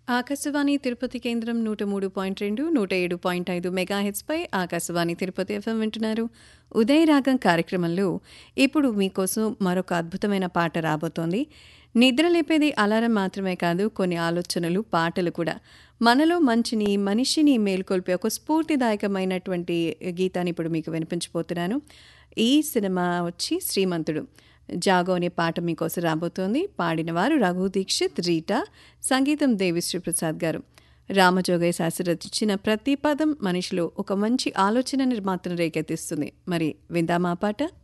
ఆకాశవాణి తిరుపతి కేంద్రం నూట మూడు పాయింట్ రెండు నూట ఏడు పాయింట్ ఐదు మెగాహెచ్పై ఆకాశవాణి తిరుపతి ఎఫ్ఎం వింటున్నారు ఉదయ రాగం కార్యక్రమంలో ఇప్పుడు మీకోసం మరొక అద్భుతమైన పాట రాబోతోంది నిద్ర లేపేది అలారం మాత్రమే కాదు కొన్ని ఆలోచనలు పాటలు కూడా మనలో మంచిని మనిషిని మేల్కొల్పే ఒక స్ఫూర్తిదాయకమైనటువంటి గీతాన్ని ఇప్పుడు మీకు వినిపించబోతున్నాను ఈ సినిమా వచ్చి శ్రీమంతుడు జాగో అనే పాట మీకోసం రాబోతోంది పాడినవారు రఘు దీక్షిత్ రీటా సంగీతం దేవిశ్రీ ప్రసాద్ గారు రామజోగయ్య శాస్త్రి రచించిన ప్రతి పదం మనిషిలో ఒక మంచి ఆలోచనని మాత్రం రేకెత్తిస్తుంది మరి విందామా పాట